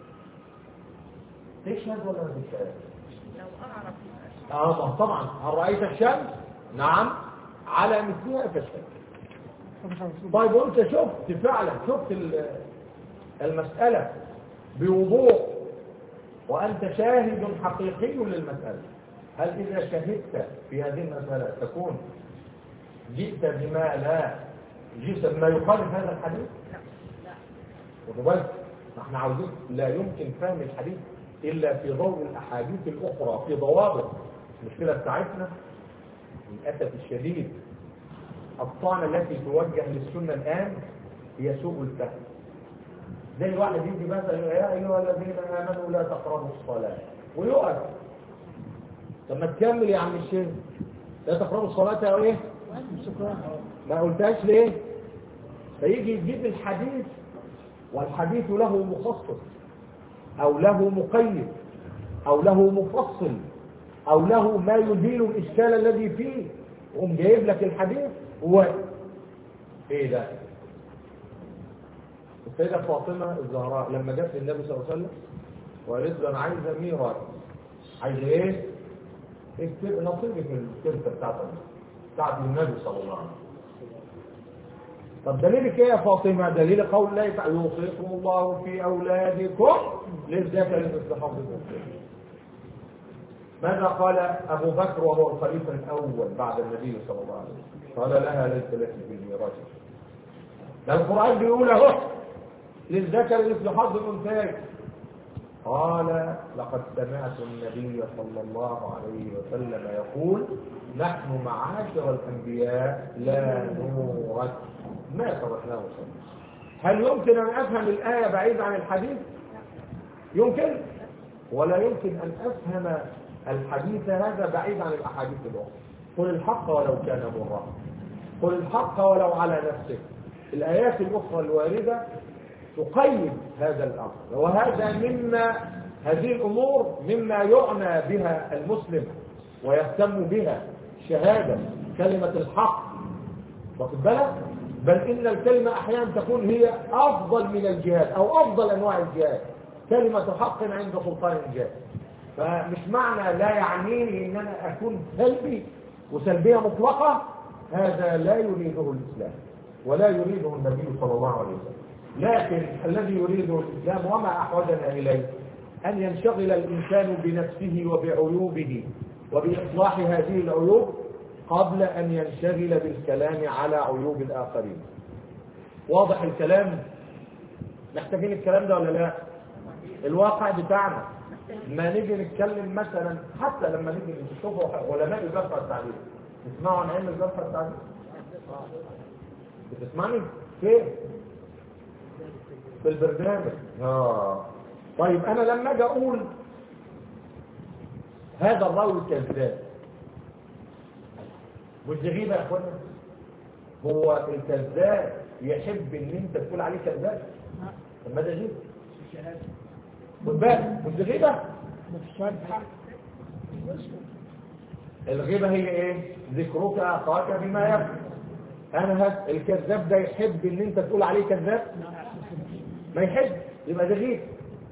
تشهد ولا ما تشهد؟ لو أعرف اه ما طبعا هل رأيت الشمس؟ نعم على مثلها تشهد طيب وانت شفت فعلا شفت ال- المسألة بوضوح وانت شاهد حقيقي للمسألة هل اذا شهدت في هذه المسألة تكون جئت بما لا جئت بما يخالف هذا الحديث لا لا خدوا بالك ما احنا عاوزين لا يمكن فهم الحديث الا في ضوء الاحاديث الاخرى في ضوابط المشكله بتاعتنا للاسف الشديد الطعنه التي توجه للسنه الان هي سوء الفهم زي الواحد يجي مثلا يقول يا ايها الذين امنوا لا تقربوا الصلاه ويقف طب ما تكمل يا عم الشيخ لا تقربوا الصلاه او ايه ما قلتهاش ليه فيجي يجيب الحديث والحديث له مخصص او له مقيد او له مفصل او له ما يزيل الاشكال الذي فيه يقوم جايب لك الحديث هو ايه ده السيدة فاطمة الزهراء لما جت للنبي صلى الله عليه وسلم وقالت له انا عايزة ميراث عايزة ايه؟ اكتب نصيبي في التركة بتاعتك بتاعت النبي صلى الله عليه وسلم طب دليلك ايه يا فاطمة دليل قول الله تعالى يوصيكم الله في اولادكم للذكر مثل حظ الانثيين ماذا قال ابو بكر وهو الخليفة الاول بعد النبي صلى الله عليه وسلم قال لها ليس لك في الميراث ده القرآن بيقول اهو للذكر مثل حظ الانثيين قال لقد سمعت النبي صلى الله عليه وسلم يقول نحن معاشر الانبياء لا نورث ما تركناه شيء هل يمكن ان افهم الايه بعيد عن الحديث يمكن ولا يمكن ان افهم الحديث هذا بعيد عن الاحاديث الاخرى قل الحق ولو كان مرا قل الحق ولو على نفسك الايات الاخرى الوارده تقيد هذا الامر وهذا مما هذه الامور مما يعنى بها المسلم ويهتم بها شهاده كلمه الحق واخد بالك بل ان الكلمه احيانا تكون هي افضل من الجهاد او افضل انواع الجهاد كلمه حق عند سلطان الجهاد فمش معنى لا يعنيني ان انا اكون سلبي وسلبيه مطلقه هذا لا يريده الاسلام ولا يريده النبي صلى الله عليه وسلم لكن الذي يريده الاسلام وما احوجنا اليه ان ينشغل الانسان بنفسه وبعيوبه وباصلاح هذه العيوب قبل ان ينشغل بالكلام على عيوب الاخرين واضح الكلام محتاجين الكلام ده ولا لا الواقع بتاعنا ما نيجي نتكلم مثلا حتى لما نيجي نشوفوا علماء الجرح والتعديل نسمعوا عن علم الجرح والتعديل بتسمعني فين في البرنامج اه طيب انا لما اجي اقول هذا الراوي كذاب مش دي غيبه يا اخوانا هو الكذاب يحب ان انت تقول عليه كذاب طب ما ده غيبه خد بالك مش دي غيبه ما فيش شهادة حق الغيبة هي ايه ذكرك اخاك بما يكفي انا هس الكذاب ده يحب ان انت تقول عليه كذاب ما يحب يبقى ده غيبة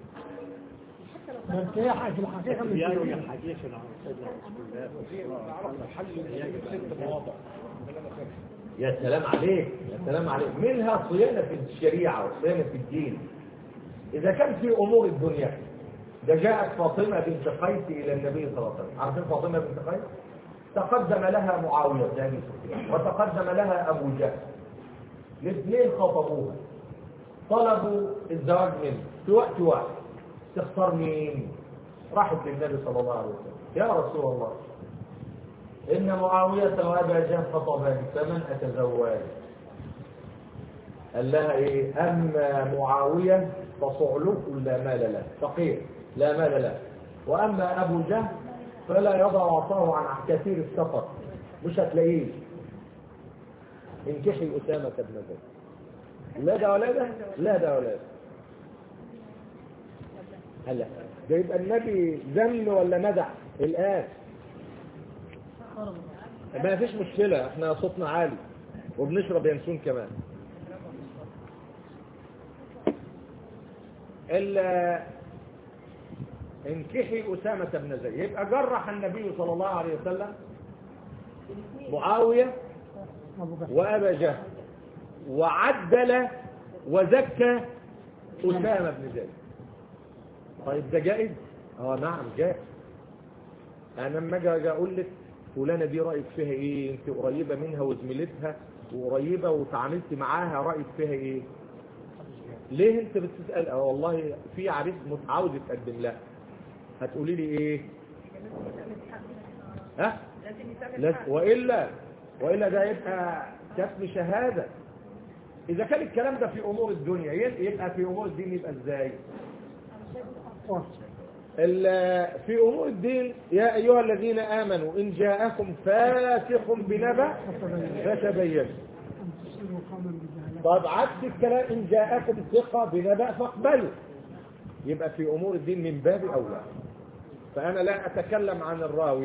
بس هي حاجة في الحقيقة مش يروي كده. الحديث عن سيدنا رسول الله نعرف الحل ست مواضع يا سلام عليك يا سلام عليك منها صيانة الشريعة وصيانة الدين إذا كان في أمور الدنيا ده جاءت فاطمة بنت قيس إلى النبي صلى الله عليه وسلم عارفين فاطمة بنت قيس تقدم لها معاوية بن أبي سفيان وتقدم لها أبو جهل الاثنين خطبوها طلبوا الزواج منه في وقت واحد تختار مين راحت للنبي صلى الله عليه وسلم يا رسول الله إن معاوية وأبا جهل خطباني فمن أتزوج قال لها إيه أما معاوية فصعلوك لا مال له فقير لا مال له وأما أبو جهل فلا يضع عصاه عن كثير السفر مش هتلاقيه انكحي أسامة بن زيد لا ده ولا ده لا ده ولا ده هلا ده يبقى النبي ذم ولا مدح الآن ما فيش مشكلة احنا صوتنا عالي وبنشرب ينسون كمان ال- انكحي أسامة بن زيد يبقى جرح النبي صلى الله عليه وسلم معاوية أبو بكر وأبا جهل وعدل وزكى أسامة بن زيد طيب ده جائز؟ اه نعم جائز انا لما اجي أجي اقول لك فلانه دي رايك فيها ايه انت قريبه منها وزميلتها وقريبه وتعاملت معاها رايك فيها ايه ليه انت بتسال اه والله في عريس مت- عاوز يتقدم لها هتقولي لي ايه ها لا والا والا ده يبقى كتم شهاده اذا كان الكلام ده في امور الدنيا يبقى في امور الدين يبقى ازاي ال- في امور الدين يا ايها الذين امنوا ان جاءكم فاسق بنبأ فتبينوا أن تصيروا قوما بجهالة طب عكس الكلام ان جاءكم ثقه بنبأ فاقبلوا يبقى في امور الدين من باب اولى فانا لا اتكلم عن الراوي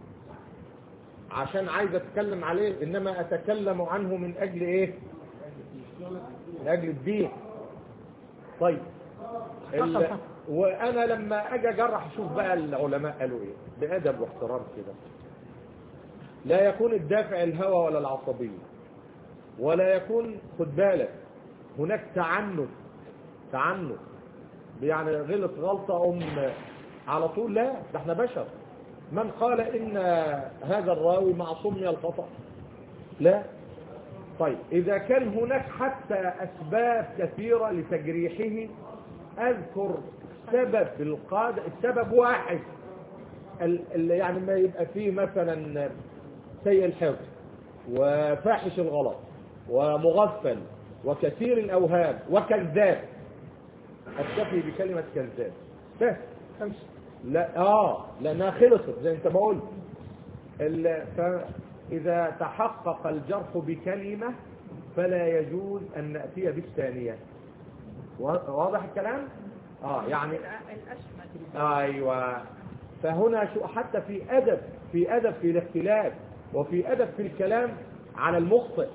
عشان عايز اتكلم عليه انما اتكلم عنه من اجل ايه من اجل الدين طيب ال... وانا لما اجي اجرح اشوف بقى العلماء قالوا ايه بادب واحترام كده لا يكون الدافع الهوى ولا العصبيه ولا يكون خد بالك هناك تعنت تعنت يعني غلط غلطة أم على طول لا ده احنا بشر من قال إن هذا الراوي معصوم من الخطأ لا طيب إذا كان هناك حتى أسباب كثيرة لتجريحه أذكر سبب القادة السبب واحد ال- ال- يعني ما يبقى فيه مثلا سيء الحفظ وفاحش الغلط ومغفل وكثير الأوهام وكذاب أكتفي بكلمة كذاب بس لا آه لأنها خلصت زي أنت ما قلت ال- فإذا تحقق الجرح بكلمة فلا يجوز أن نأتي بالثانية وا- واضح الكلام؟ آه يعني ايوه فهنا شو حتى في ادب في ادب في الاختلاف وفي ادب في الكلام على المخطئ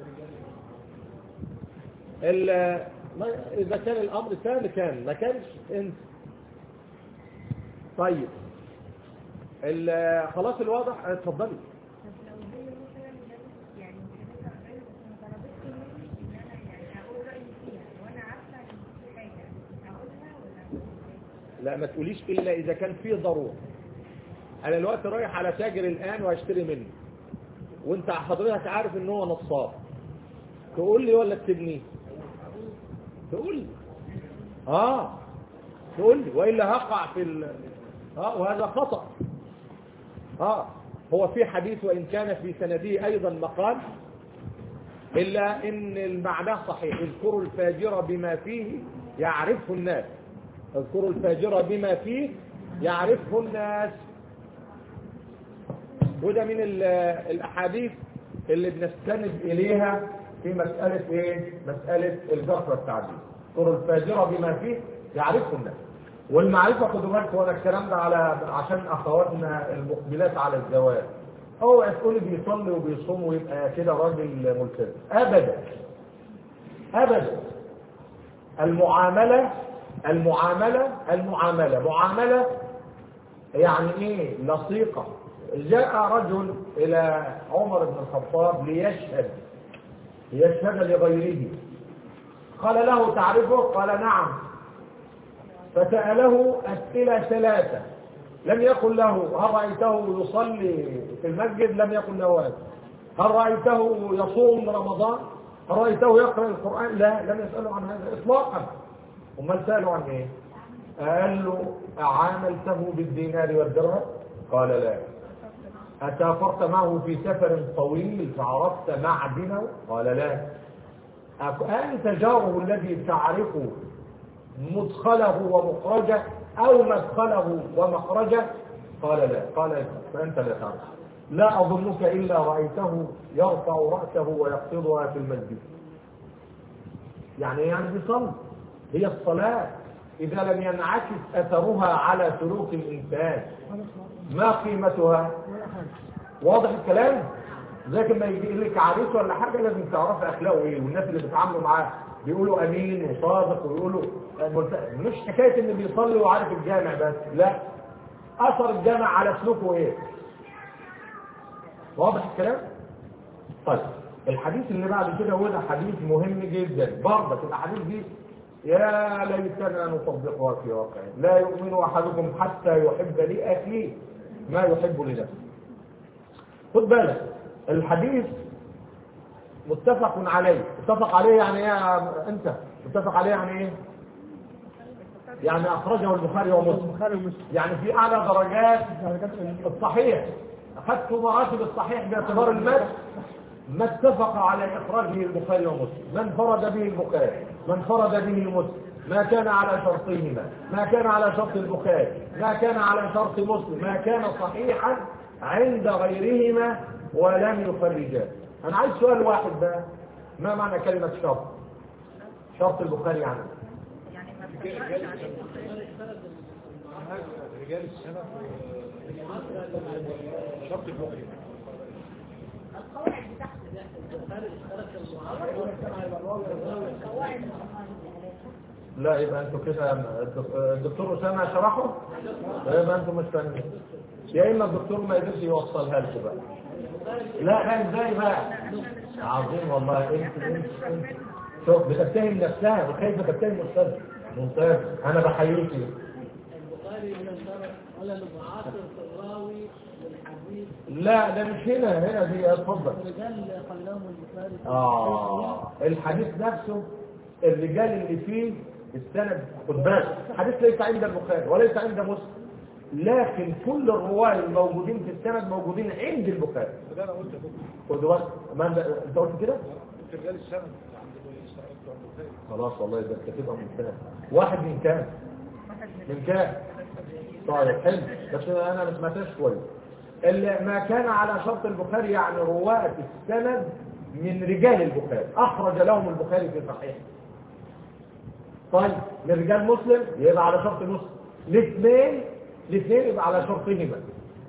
ال- ما- اذا كان الامر كان كان ما كانش انت طيب ال- خلاص الواضح اتفضلي طب لو هي مثلا جابت يعني كانت غير طلبت مني ان انا يعني اقول رايي فيها وانا عارفه ان في حاجه اقولها ولا لا ما تقوليش الا اذا كان فيه ضروره انا دلوقتي رايح على تاجر الان واشتري منه وانت حضرتك عارف ان هو نصاب تقول لي ولا تسيبني تقول لي اه تقول لي والا هقع في ال... اه وهذا خطا اه هو في حديث وان كان في سنده ايضا مقال إلا إن المعنى صحيح اذكروا الفاجر بما فيه يعرفه الناس اذكروا الفاجر بما فيه يعرفه الناس وده من ال- الأحاديث اللي بنستند إليها في مسألة إيه؟ مسألة الجفر التعديل اذكروا الفاجر بما فيه يعرفه الناس والمعرفة خدوا بالكم وانا الكلام ده على عشان اخواتنا المقبلات على الزواج اوعى تقولي بيصلي وبيصوم ويبقى كده راجل ملتزم ابدا ابدا المعاملة المعاملة المعاملة معاملة يعني ايه لصيقة جاء رجل الى عمر بن الخطاب ليشهد ليشهد لغيره قال له تعرفه قال نعم فسأله أسئلة ثلاثة لم يقل له هل رأيته يصلي في المسجد لم يقل له هذا هل رأيته يصوم رمضان هل رأيته يقرأ القرآن لا لم يسأله عن هذا إطلاقا امال سأله عن إيه قال له أعاملته بالدينار والدرهم قال لا أسافرت معه في سفر طويل فعرفت معدنه قال لا أك- أنت جاره الذي تعرفه مدخله ومخرجه أو مدخله ومخرجه قال لا قال فأنت لا تعرف لا أظنك إلا رأيته يرفع رأسه ويقصدها في المسجد يعني يعني بيصلي هي الصلاة إذا لم ينعكس أثرها على سلوك الإنسان ما قيمتها واضح الكلام زي ما يجي لك عريس ولا حاجه لازم تعرف اخلاقه ايه والناس اللي بيتعاملوا معاه بيقولوا امين وصادق ويقولوا ملت- مش حكايه ان بيصلي وعارف الجامع بس لا اثر الجامع على سلوكه ايه واضح الكلام طيب الحديث اللي بعد كده هو ده حديث مهم جدا برضك الاحاديث دي يا ليتنا نطبقها في واقعنا لا يؤمن احدكم حتى يحب لاخيه ما يحب لنفسه خد بالك الحديث متفق عليه متفق عليه يعني ايه يا انت متفق عليه يعني ايه يعني اخرجه البخاري ومسلم البخاري ومسلم يعني في اعلى درجات درجات الصحيح اخذت مراتب الصحيح باعتبار المد ما اتفق على اخراجه البخاري ومسلم من فرد به البخاري من فرد به مسلم ما كان على شرطهما ما كان على شرط البخاري ما كان على شرط مسلم ما كان صحيحا عند غيرهما ولم يخرجاه انا عايز سؤال واحد بقى ما معنى كلمة شرط شرط البخاري يعني يعني ما تكررش عليه رجال السنة شرط البخاري القواعد بتاعته القواعد لا يبقى انتوا كده الدكتور اسامه شرحه يبقى انتوا مش فاهمين يا اما الدكتور ما قدرش يوصلها لكم بقى لا لا ازاي بقى عظيم والله انت انت انت شوف بتتهم نفسها وكيف تتهم استاذ ممتاز انا بحييكي البخاري من الشرع ولا المعاصر في الراوي والحديث لا ده مش هنا هنا دي اتفضل رجال خلاهم البخاري آه الحديث نفسه الرجال اللي فيه السند خد بالك الحديث ليس عند البخاري وليس عند مسلم لكن كل الرواه الموجودين في السند موجودين عند البخاري ده انا قلت يا دكتور خدوا بالك ما أنت- انت قلت كده قلت رجال السنة عند البخاري خلاص والله ده انت تبقى ممتاز واحد من كام من كام طيب حلو بس انا ما سمعتهاش كويس اللي ما كان على شرط البخاري يعني رواة السند من رجال البخاري اخرج لهم البخاري في صحيحه طيب من رجال مسلم يبقى على شرط مسلم الاثنين الاثنين يبقى على شرطهما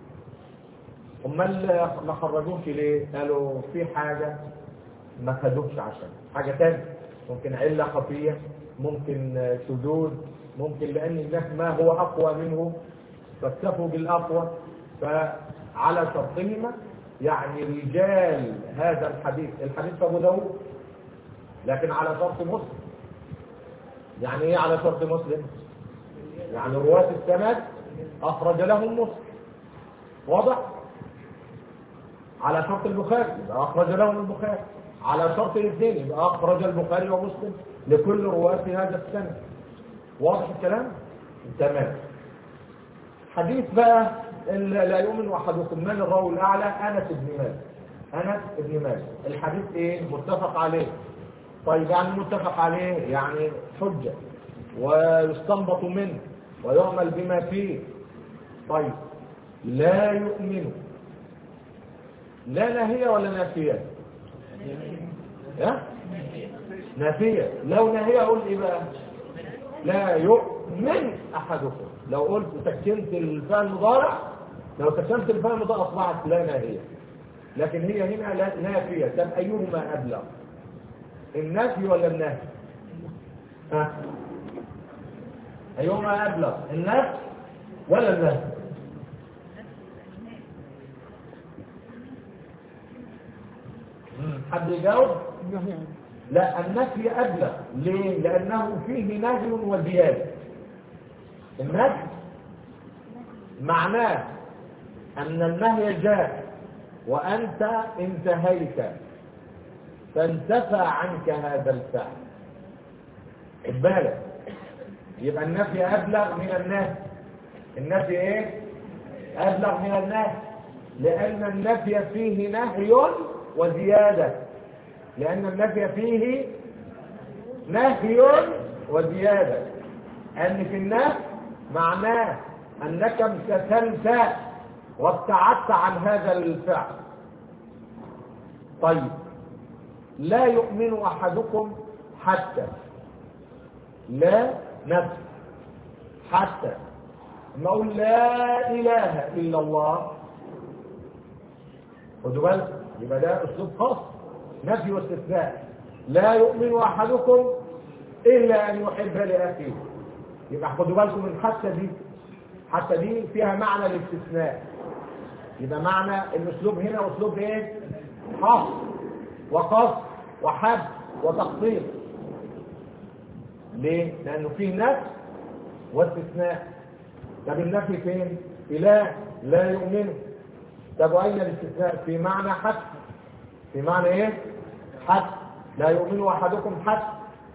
امال ما خرجوش ليه قالوا في حاجه ما خدوش عشان حاجه تانية ممكن عله خفيه ممكن آه، شذوذ ممكن لان الناس ما هو اقوى منه فاكتفوا بالاقوى فعلى شرطهما يعني رجال هذا الحديث الحديث في ابو داود لكن على شرط مسلم يعني ايه على شرط مسلم يعني رواة السند اخرج لهم مسلم واضح على شرط البخاري يبقى اخرج لهم البخاري على شرط الاثنين يبقى اخرج البخاري ومسلم لكل رواة هذا السند واضح الكلام تمام حديث بقى ال- لا يؤمن احدكم من الراوي الاعلى انس بن مالك انس بن مالك الحديث ايه متفق عليه طيب يعني متفق عليه يعني حجة ويستنبط منه ويعمل بما فيه طيب لا يؤمن لا ناهية ولا نافية ها؟ نافية لو ناهية اقول ايه بقى لا يؤمن احدكم لو قلت سكنت الفعل المضارع لو سكنت الفعل المضارع اصبحت لا ناهية لكن هي هنا لا نافية طب ايهما ابلغ النفي ولا النهي ها ايهما ابلغ النفي ولا النهي مم. حد يجاوب النهي عن لا النفي أبلغ ليه؟ لأنه فيه نهي وزيادة النفي معناه أن النهي جاء وأنت انتهيت فانتفى عنك هذا الفعل خد بالك يبقى النفي أبلغ من النهي النفي إيه؟ أبلغ من النهي لأن النفي فيه نهي وزيادة لأن النفي فيه نهي وزيادة أن في النفي معناه أنك امتثلت وابتعدت عن هذا الفعل طيب لا يؤمن أحدكم حتى لا نفس حتى ما أقول لا إله إلا الله خدوا بالكم يبقى ده أسلوب خاص نفي واستثناء لا يؤمن احدكم الا ان يحب لاخيه يبقى خدوا بالكم من حتى دي حتى دي فيها معنى الاستثناء يبقى معنى الاسلوب هنا اسلوب ايه خاص وقص وحد وتخصيص ليه لانه فيه نفي واستثناء طب النفي فين اله لا يؤمن طب واين الاستثناء في معنى حتى في معنى ايه حتى لا يؤمن احدكم حتى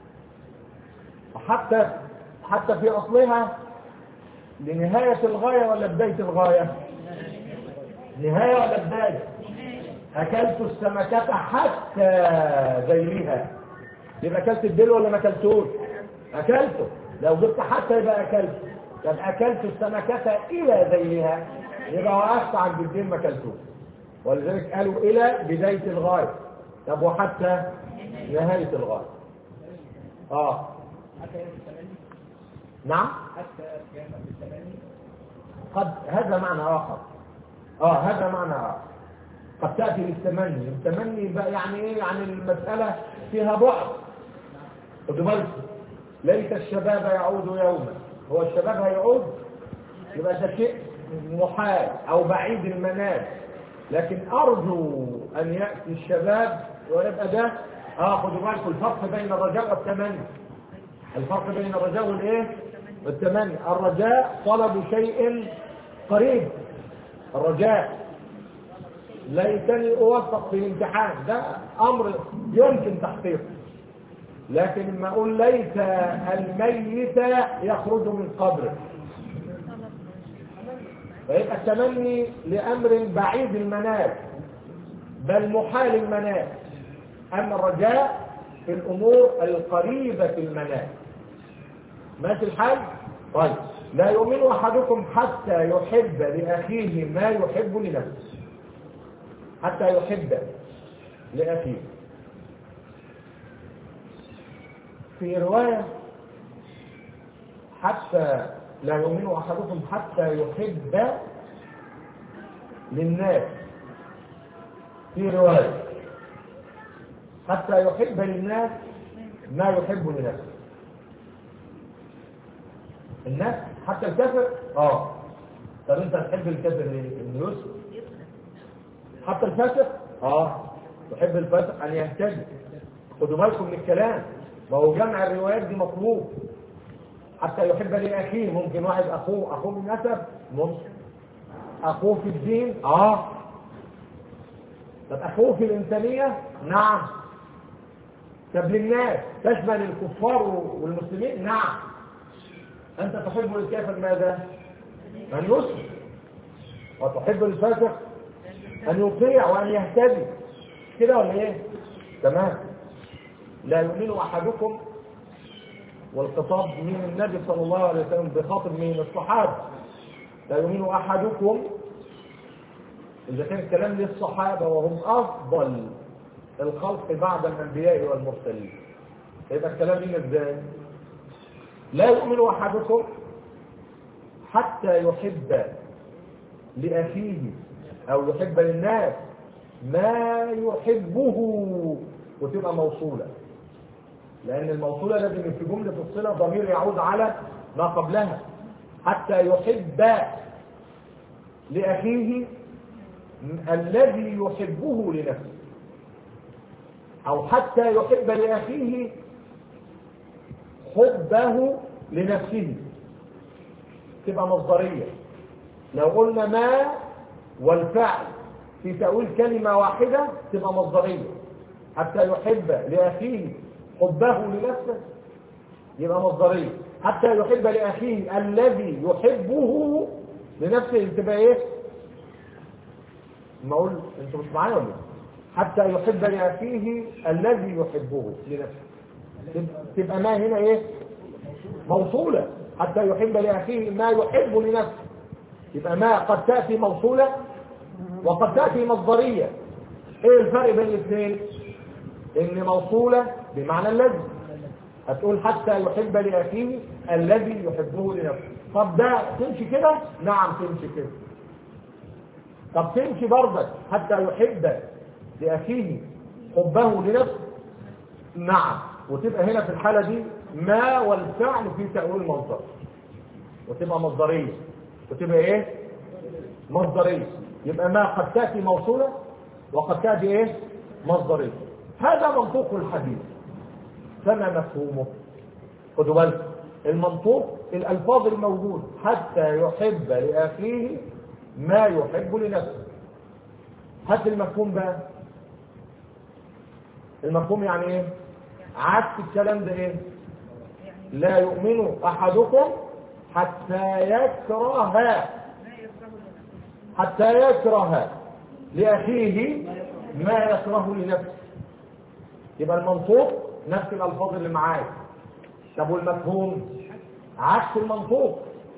وحتى حتى في اصلها لنهاية الغاية ولا بداية الغاية نهاية ولا بداية اكلت السمكة حتى ذيلها يبقى اكلت الدل ولا ما اكلتوش اكلته لو جبت حتى يبقى اكلته طب اكلت السمكة الى ذيلها يبقى وقفت عند الدين ما اكلتوش ولذلك قالوا الى بداية الغاية طب وحتى نهاية الغاية اه نعم قد هذا معنى اخر اه هذا معنى اخر قد تأتي للتمني التمني بقى يعني ايه يعني المسألة فيها بعد خدوا بالكم ليس الشباب يعود يوما هو الشباب هيعود يبقى ده شيء محال او بعيد المنال لكن ارجو ان ياتي الشباب ويبقى ده اه خدوا بالكم الفرق بين الرجاء والتمني الفرق بين الرجاء والايه والتمني الرجاء طلب شيء قريب الرجاء ليتني اوفق في الامتحان ده امر يمكن تحقيقه لكن لما اقول ليس الميت يخرج من قبره فيبقى التمني لامر بعيد المنال بل محال المنال اما الرجاء في الامور القريبه المنال ماشي الحال طيب لا يؤمن احدكم حتى يحب لاخيه ما يحب لنفسه حتى يحب لاخيه في روايه حتى لا يؤمن احدكم حتى يحب للناس في روايه حتى يحب للناس ما يحب لنفسه الناس حتى الكافر اه طب انت هتحب الكافر ليه؟ انه يسلم حتى الفاسق اه يحب الفاسق ان يهتدي خدوا بالكم من الكلام ما هو جمع الروايات دي مطلوب حتى يحب لاخيه ممكن واحد اخوه اخوه من نسب ممكن اخوه في الدين اه طب اخوه في الانسانيه نعم طب للناس تشمل الكفار والمسلمين نعم انت تحب للكافر ماذا ان يسلم وتحب الفاسق ان يطيع وان يهتدي كده ولا ايه تمام لا يؤمن احدكم والخطاب من النبي صلى الله عليه وسلم بخاطب من الصحابه لا يؤمن احدكم اذا كان الكلام للصحابه وهم افضل الخلق بعد الانبياء والمرسلين يبقى الكلام لنا ازاي لا يؤمن احدكم حتى يحب لاخيه او يحب للناس ما يحبه وتبقى موصوله لان الموصوله لازم في جمله الصله ضمير يعود على ما قبلها حتى يحب لاخيه الذي يحبه لنفسه او حتى يحب لاخيه حبه لنفسه تبقى مصدريه لو قلنا ما والفعل في تأويل كلمة واحدة تبقى مصدرية حتى يحب لأخيه حبه لنفسه يبقى مصدرية حتى يحب لأخيه الذي يحبه لنفسه تبقى ايه؟ ما اقول انتوا مش معايا ولا إيه؟ حتى يحب لأخيه الذي يحبه لنفسه تب- تبقى ما هنا ايه؟ موصولة حتى يحب لأخيه ما يحب لنفسه يبقى ما قد تأتي موصولة وقد تأتي مصدرية ايه الفرق بين الاثنين ان موصولة بمعنى الذي هتقول حتى يحب لأخيه الذي يحبه لنفسه طب ده تمشي كده نعم تمشي كده طب تمشي برضك حتى يحب لأخيه حبه لنفسه نعم وتبقى هنا في الحالة دي ما والفعل في تأويل مصدر وتبقى مصدرية وتبقى ايه مصدرية يبقى ما قد تأتي موصولة وقد تأتي ايه مصدرية هذا منطوق الحديث فما مفهومه خدوا بالكم المنطوق الألفاظ الموجود حتى يحب لأخيه ما يحب لنفسه هات المفهوم بقى المفهوم يعني ايه عكس الكلام ده ايه لا يؤمن احدكم حتى يكره حتى يكره لأخيه ما يكره لنفسه يبقى المنطوق نفس الألفاظ اللي معاك طب والمفهوم عكس المنطوق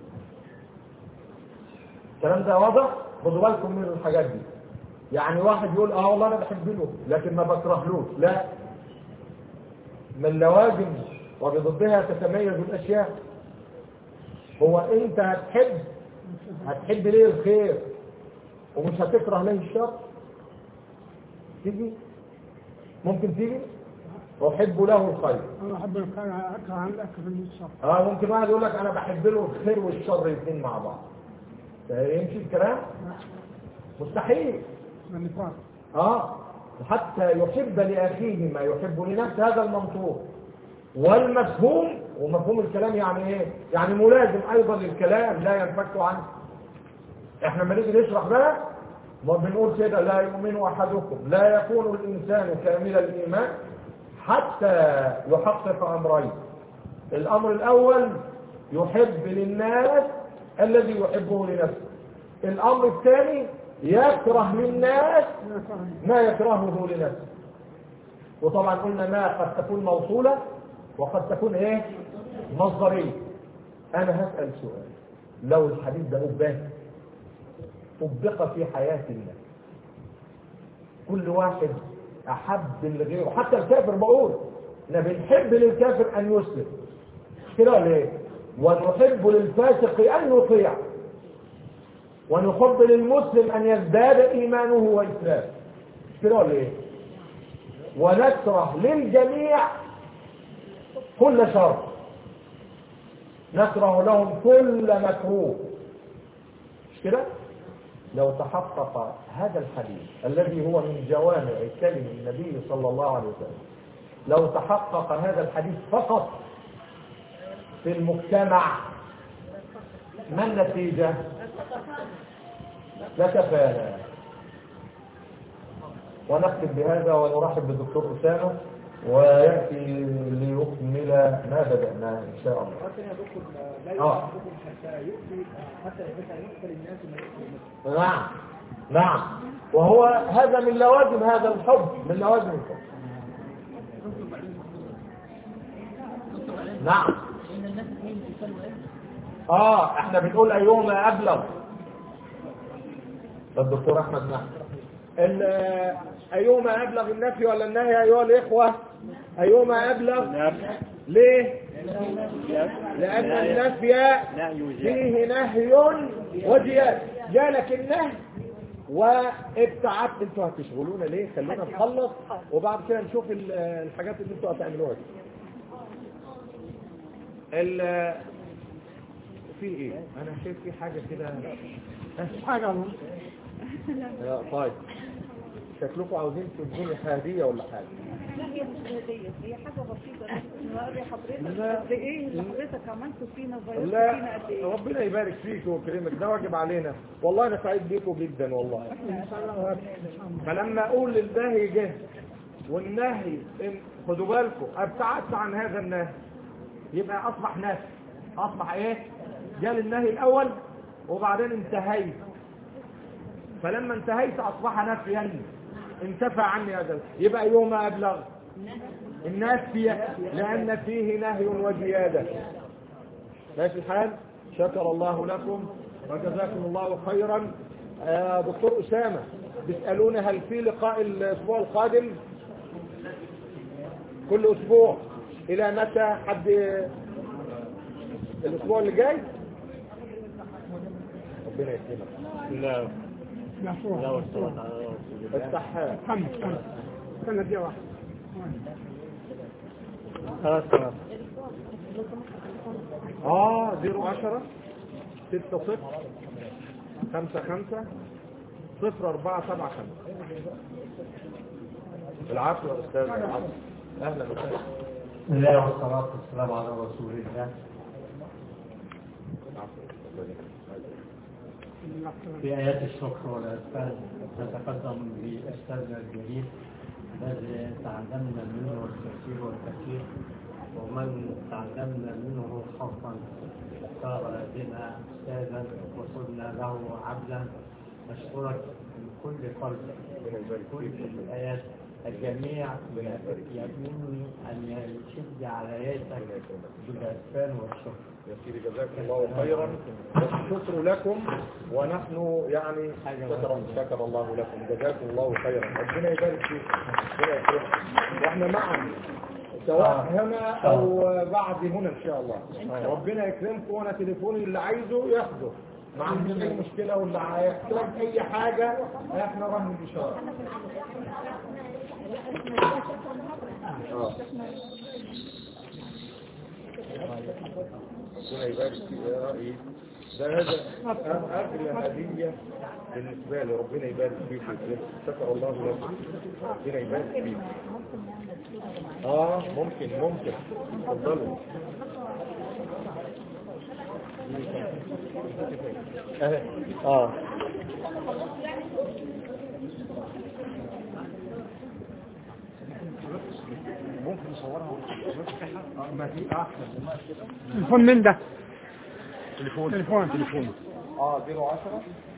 الكلام ده واضح خدوا بالكم من الحاجات دي يعني واحد يقول اه والله انا بحب له لكن ما بكرهلوش لا من اللوازم وبضدها تتميز الاشياء هو انت هتحب هتحب ليه الخير ومش هتكره ليه الشر تيجي ممكن تيجي احب له الخير انا احب الخير اكره عن الاكل في الشر اه ممكن واحد يقول لك انا بحب له الخير والشر الاثنين مع بعض يمشي الكلام مستحيل النفاق اه حتى يحب لاخيه ما يحب لنفسه هذا المنطوق والمفهوم ومفهوم الكلام يعني ايه يعني ملازم ايضا للكلام لا ينفك عنه احنا لما نيجي نشرح بقى ما بنقول كده لا يؤمن احدكم لا يكون الانسان كامل الايمان حتى يحقق امرين الامر الاول يحب للناس الذي يحبه لنفسه الامر الثاني يكره للناس ما يكرهه لنفسه وطبعا قلنا ما قد تكون موصولة وقد تكون ايه مصدرية انا هسأل سؤال لو الحديث ده أباه طبق في حياة الناس كل واحد احب لغيره حتى الكافر بقول احنا بنحب للكافر ان يسلم كده ولا ايه ونحب للفاسق ان يطيع ونحب للمسلم ان يزداد ايمانه واسلامه كده ولا ايه ونكره للجميع كل شر نكره لهم كل مكروه مش كده لو تحقق هذا الحديث الذي هو من جوامع كلم النبي صلى الله عليه وسلم لو تحقق هذا الحديث فقط في المجتمع ما النتيجة لكفانا ونختم بهذا ونرحب بالدكتور أسامة ويأتي ليكمل ما بدأناه إن شاء الله لكن يا دكتور لا آه. يؤمن حتى يؤتي حتى حتى يؤتى للناس ما يؤتي نعم نعم وهو هذا من لوازم هذا الحب من لوازم الحب نعم إن الناس اثنين يسالوا إيه؟ اه احنا بنقول ايهما ابلغ الدكتور احمد نحن ال- ايهما ابلغ النفي ولا النهي ايها الاخوه ايهما ابلغ ليه لان النفي فيه نهي وزياده جالك النهي وابتعدت انتوا هتشغلونا ليه خلونا نخلص وبعد كده نشوف ال- الحاجات اللي انتوا هتعملوها دي ال- في ايه انا شايف في حاجه كده حاجة والله. آه، طيب شكلكم عاوزين تدوني هديه ولا حاجه لا هي مش هدية هي حاجة بسيطة نوري حضرتك لا. قد ايه اللي حضرتك عملته فينا وغيرته لا فينا قد ايه ربنا يبارك فيك ويكرمك ده واجب علينا والله انا سعيد بيكم جدا والله فلما اقول النهي جه والنهي إن خدوا بالكم ابتعدت عن هذا النهي يبقى اصبح نهي اصبح ايه جال النهي الاول وبعدين انتهيت فلما انتهيت اصبح نفيا انتفى عني هذا يبقى يوم ابلغ الناس فيه لان فيه نهي وزياده ماشي الحال شكر الله لكم وجزاكم الله خيرا آه دكتور أسامة بيسألوني هل في لقاء الأسبوع القادم كل أسبوع إلى متى حد الأسبوع اللي جاي ربنا يكرمك لا لا صورة. لا والصلاة على رسول الله السحاب خمس خمس سنة دي واحد خلاص خلاص اه زيرو عشرة ستة صفر خمسة خمسة صفر أربعة سبعة خمسة العفو يا أستاذ العفو أهلا وسهلا بسم الله والصلاة والسلام على رسول الله في آيات الشكر والأسفل نتقدم بأستاذنا الجليل الذي تعلمنا منه الكثير والكثير ومن تعلمنا منه حقا صار بنا أستاذا وصرنا له عبدا نشكرك من كل قلب كل الآيات الجميع يأمنني أن يشد على يدك بالأسفل والشكر يا سيدي جزاكم الله خيرا والشكر لكم ونحن يعني شكر شكر الله لكم جزاكم الله خيرا ربنا يبارك فيكم ربنا يكرمكم واحنا معا سواء هنا او بعد هنا ان شاء الله ربنا يكرمكم وانا تليفوني اللي عايزه ياخده ما عنديش اي مشكله واللي هيحتاج اي حاجه احنا رهن بشاره اه ربنا يبارك فيك يا رأي ده هذا أغلى هدية بالنسبة لي ربنا يبارك فيك شكر الله لكم ربنا يبارك فيك اه ممكن ممكن اتفضلوا اه اه ممكن نصورها ما في احسن تليفون من ده تليفون تليفون تليفون اه 010